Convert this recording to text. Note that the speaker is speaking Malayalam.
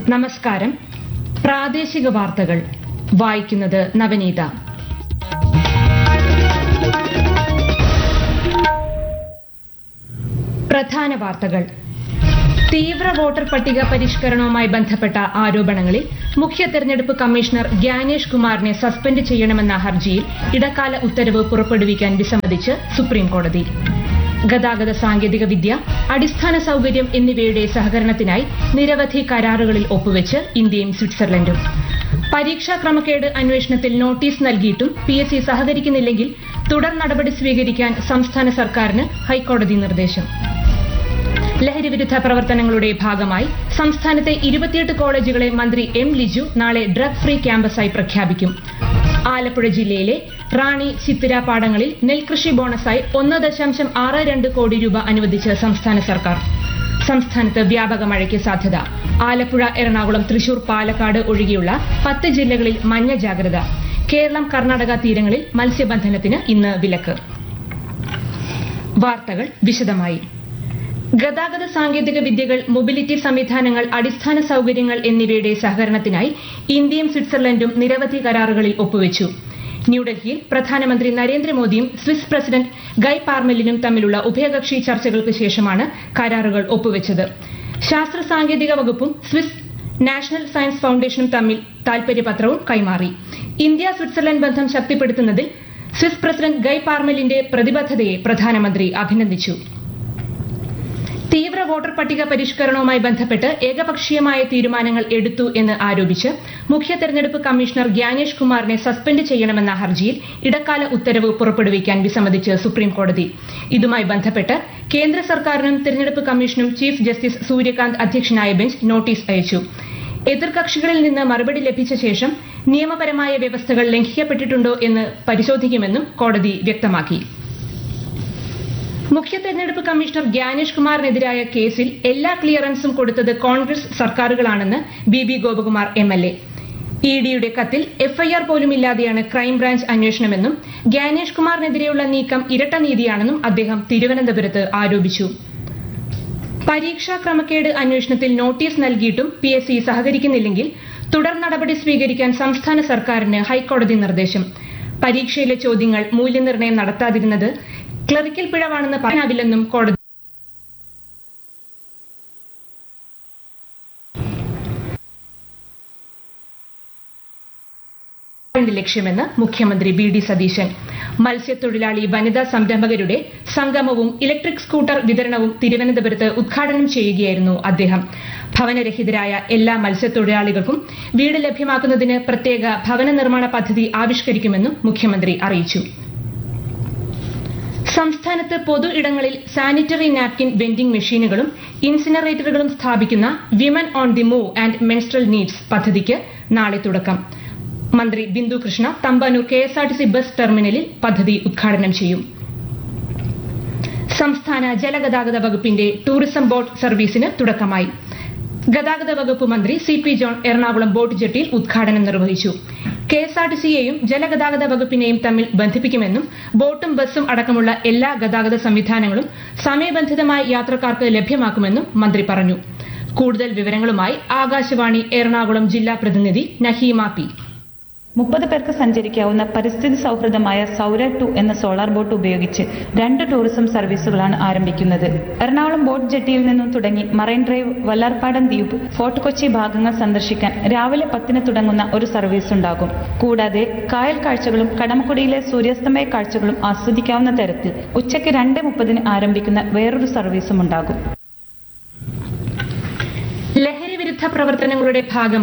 നമസ്കാരം പ്രാദേശിക വാർത്തകൾ വായിക്കുന്നത് നവനീത പ്രധാന വാർത്തകൾ തീവ്ര വോട്ടർ പട്ടിക പരിഷ്കരണവുമായി ബന്ധപ്പെട്ട ആരോപണങ്ങളിൽ മുഖ്യ തെരഞ്ഞെടുപ്പ് കമ്മീഷണർ ഗ്യാനേഷ് കുമാറിനെ സസ്പെൻഡ് ചെയ്യണമെന്ന ഹർജിയിൽ ഇടക്കാല ഉത്തരവ് പുറപ്പെടുവിക്കാൻ വിസമ്മതിച്ച് സുപ്രീം കോടതി ഗതാഗത സാങ്കേതിക വിദ്യ അടിസ്ഥാന സൌകര്യം എന്നിവയുടെ സഹകരണത്തിനായി നിരവധി കരാറുകളിൽ ഒപ്പുവെച്ച് ഇന്ത്യയും സ്വിറ്റ്സർലൻഡും പരീക്ഷാ ക്രമക്കേട് അന്വേഷണത്തിൽ നോട്ടീസ് നൽകിയിട്ടും പി എസ് സി സഹകരിക്കുന്നില്ലെങ്കിൽ തുടർ നടപടി സ്വീകരിക്കാൻ സംസ്ഥാന സർക്കാരിന് ഹൈക്കോടതി നിർദ്ദേശം ലഹരിവിരുദ്ധ പ്രവർത്തനങ്ങളുടെ ഭാഗമായി സംസ്ഥാനത്തെ ഇരുപത്തിയെട്ട് കോളേജുകളെ മന്ത്രി എം ലിജു നാളെ ഡ്രഗ് ഫ്രീ ക്യാമ്പസായി പ്രഖ്യാപിക്കും ആലപ്പുഴ ജില്ലയിലെ റാണി ചിത്തിര പാടങ്ങളിൽ നെൽകൃഷി ബോണസായി ഒന്ന് ദശാംശം ആറ് രണ്ട് കോടി രൂപ അനുവദിച്ച് സംസ്ഥാന സർക്കാർ സംസ്ഥാനത്ത് വ്യാപക മഴയ്ക്ക് സാധ്യത ആലപ്പുഴ എറണാകുളം തൃശൂർ പാലക്കാട് ഒഴികെയുള്ള പത്ത് ജില്ലകളിൽ മഞ്ഞ ജാഗ്രത കേരളം കർണാടക തീരങ്ങളിൽ മത്സ്യബന്ധനത്തിന് ഇന്ന് വിലക്ക് വാർത്തകൾ വിശദമായി ഗതാഗത സാങ്കേതിക വിദ്യകൾ മൊബിലിറ്റി സംവിധാനങ്ങൾ അടിസ്ഥാന സൌകര്യങ്ങൾ എന്നിവയുടെ സഹകരണത്തിനായി ഇന്ത്യയും സ്വിറ്റ്സർലൻഡും നിരവധി കരാറുകളിൽ ഒപ്പുവെച്ചു ന്യൂഡൽഹിയിൽ പ്രധാനമന്ത്രി നരേന്ദ്രമോദിയും സ്വിസ് പ്രസിഡന്റ് ഗൈ പാർമെലിനും തമ്മിലുള്ള ഉഭയകക്ഷി ചർച്ചകൾക്ക് ശേഷമാണ് കരാറുകൾ ഒപ്പുവെച്ചത് ശാസ്ത്ര സാങ്കേതിക വകുപ്പും സ്വിസ് നാഷണൽ സയൻസ് ഫൌണ്ടേഷനും തമ്മിൽ താൽപര്യപത്രവും കൈമാറി ഇന്ത്യ സ്വിറ്റ്സർലൻഡ് ബന്ധം ശക്തിപ്പെടുത്തുന്നതിൽ സ്വിസ് പ്രസിഡന്റ് ഗൈ പാർമെലിന്റെ പ്രതിബദ്ധതയെ പ്രധാനമന്ത്രി അഭിനന്ദിച്ചു തീവ്ര വോട്ടർ പട്ടിക പരിഷ്കരണവുമായി ബന്ധപ്പെട്ട് ഏകപക്ഷീയമായ തീരുമാനങ്ങൾ എടുത്തു എന്ന് ആരോപിച്ച് മുഖ്യ തെരഞ്ഞെടുപ്പ് കമ്മീഷണർ ഗ്യാനേഷ് കുമാറിനെ സസ്പെൻഡ് ചെയ്യണമെന്ന ഹർജിയിൽ ഇടക്കാല ഉത്തരവ് പുറപ്പെടുവിക്കാൻ വിസമ്മതിച്ച് സുപ്രീം കോടതി ഇതുമായി ബന്ധപ്പെട്ട് കേന്ദ്ര സർക്കാരിനും തെരഞ്ഞെടുപ്പ് കമ്മീഷനും ചീഫ് ജസ്റ്റിസ് സൂര്യകാന്ത് അധ്യക്ഷനായ ബെഞ്ച് നോട്ടീസ് അയച്ചു എതിർകക്ഷികളിൽ നിന്ന് മറുപടി ലഭിച്ച ശേഷം നിയമപരമായ വ്യവസ്ഥകൾ ലംഘിക്കപ്പെട്ടിട്ടുണ്ടോ എന്ന് പരിശോധിക്കുമെന്നും കോടതി വ്യക്തമാക്കി മുഖ്യ തെരഞ്ഞെടുപ്പ് കമ്മീഷണർ ഗ്യാനേഷ് കുമാറിനെതിരായ കേസിൽ എല്ലാ ക്ലിയറൻസും കൊടുത്തത് കോൺഗ്രസ് സർക്കാരുകളാണെന്ന് B B Gopakumar M L A E ഡിയുടെ കത്തിൽ എഫ്ഐആർ പോലുമില്ലാതെയാണ് ക്രൈംബ്രാഞ്ച് അന്വേഷണമെന്നും ഗ്യാനേഷ് കുമാറിനെതിരെയുള്ള നീക്കം ഇരട്ട നീതിയാണെന്നും അദ്ദേഹം തിരുവനന്തപുരത്ത് ആരോപിച്ചു പരീക്ഷാ ക്രമക്കേട് അന്വേഷണത്തിൽ നോട്ടീസ് നൽകിയിട്ടും പി എസ് സി സഹകരിക്കുന്നില്ലെങ്കിൽ തുടർ നടപടി സ്വീകരിക്കാൻ സംസ്ഥാന സർക്കാരിന് ഹൈക്കോടതി നിർദ്ദേശം പരീക്ഷയിലെ ചോദ്യങ്ങൾ മൂല്യനിർണ്ണയം നടത്താതിരുന്നത് ക്ലറിക്കൽ പിഴവാണെന്ന് പറയാനാവില്ലെന്നും കോടതി ലക്ഷ്യമെന്ന് മുഖ്യമന്ത്രി ബി ഡി സതീശൻ മത്സ്യത്തൊഴിലാളി വനിതാ സംരംഭകരുടെ സംഗമവും ഇലക്ട്രിക് സ്കൂട്ടർ വിതരണവും തിരുവനന്തപുരത്ത് ഉദ്ഘാടനം ചെയ്യുകയായിരുന്നു അദ്ദേഹം ഭവനരഹിതരായ എല്ലാ മത്സ്യത്തൊഴിലാളികൾക്കും വീട് ലഭ്യമാക്കുന്നതിന് പ്രത്യേക ഭവന നിർമ്മാണ പദ്ധതി ആവിഷ്കരിക്കുമെന്നും മുഖ്യമന്ത്രി അറിയിച്ചു സംസ്ഥാനത്ത് പൊതു ഇടങ്ങളിൽ സാനിറ്ററി നാപ്കിൻ വെൻഡിംഗ് മെഷീനുകളും ഇൻസിനറേറ്ററുകളും സ്ഥാപിക്കുന്ന women on the move and menstrual needs പദ്ധതിക്ക് നാളെ തുടക്കം മന്ത്രി Bindu Krishna Thampanoor K S R T C bus ടെർമിനലിൽ പദ്ധതി ഉദ്ഘാടനം ചെയ്യും സംസ്ഥാന ജലഗതാഗത വകുപ്പിന്റെ ടൂറിസം ബോട്ട് സർവീസിന് തുടക്കമായി ഗതാഗത വകുപ്പ് മന്ത്രി C P John Ernakulam boat ജെട്ടിയിൽ ഉദ്ഘാടനം നിർവഹിച്ചു കെ എസ് ആർ ടി സിയെയും ജലഗതാഗത വകുപ്പിനെയും തമ്മിൽ ബന്ധിപ്പിക്കുമെന്നും ബോട്ടും ബസ്സും അടക്കമുള്ള എല്ലാ ഗതാഗത സംവിധാനങ്ങളും സമയബന്ധിതമായി യാത്രക്കാർക്ക് ലഭ്യമാക്കുമെന്നും മന്ത്രി പറഞ്ഞു കൂടുതൽ വിവരങ്ങളുമായി ആകാശവാണി എറണാകുളം ജില്ലാ പ്രതിനിധി നഹീമ പി മുപ്പത് പേർക്ക് സഞ്ചരിക്കാവുന്ന പരിസ്ഥിതി സൗഹൃദമായ സൗര ടു എന്ന സോളാർ ബോട്ട് ഉപയോഗിച്ച് രണ്ട് ടൂറിസം സർവീസുകളാണ് ആരംഭിക്കുന്നത് എറണാകുളം ബോട്ട് ജെട്ടിയിൽ നിന്നും തുടങ്ങി മറൈൻ ഡ്രൈവ് വല്ലാർപാടം ദ്വീപ് ഫോർട്ട് കൊച്ചി ഭാഗങ്ങൾ സന്ദർശിക്കാൻ രാവിലെ പത്തിന് തുടങ്ങുന്ന ഒരു സർവീസ് ഉണ്ടാകും കൂടാതെ കായൽ കാഴ്ചകളും കടമക്കുടിയിലെ സൂര്യാസ്തമയ കാഴ്ചകളും ആസ്വദിക്കാവുന്ന തരത്തിൽ ഉച്ചയ്ക്ക് രണ്ട് മുപ്പതിന് ആരംഭിക്കുന്ന വേറൊരു സർവീസും ഉണ്ടാകും ലഹരി വിരുദ്ധ പ്രവർത്തനങ്ങളുടെ ഭാഗം